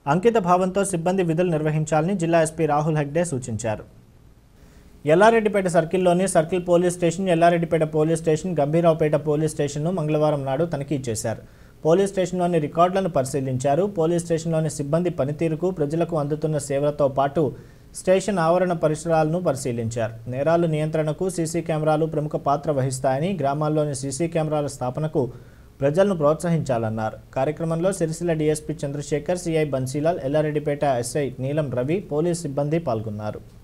అంకిత భావంతో సిబ్బంది విధులు నిర్వహించాలని జిల్లా ఎస్పీ రాహుల్ హెగ్డే సూచించారు ఎల్లారెడ్డిపేట సర్కిల్లోని circle police station Yellareddypet police station Gambhiraopet police స్టేషన్ను మంగళవారం నాడు తనిఖీ చేశారు పోలీస్ స్టేషన్లోని రికార్డులను పరిశీలించారు పోలీస్ స్టేషన్లోని సిబ్బంది పనితీరుకు ప్రజలకు అందుతున్న సేవలతో పాటు స్టేషన్ ఆవరణ పరిసరాలను పరిశీలించారు నేరాలు నియంత్రణకు సీసీ కెమెరాలు ప్రముఖ పాత్ర వహిస్తాయని గ్రామాల్లోని సీసీ కెమెరాల స్థాపనకు ప్రజలను ప్రోత్సహించాలన్నారు కార్యక్రమంలో Sircilla DSP Chandrashekar CI Bansilal Yellareddypet SI Neelam Ravi police సిబ్బంది పాల్గొన్నారు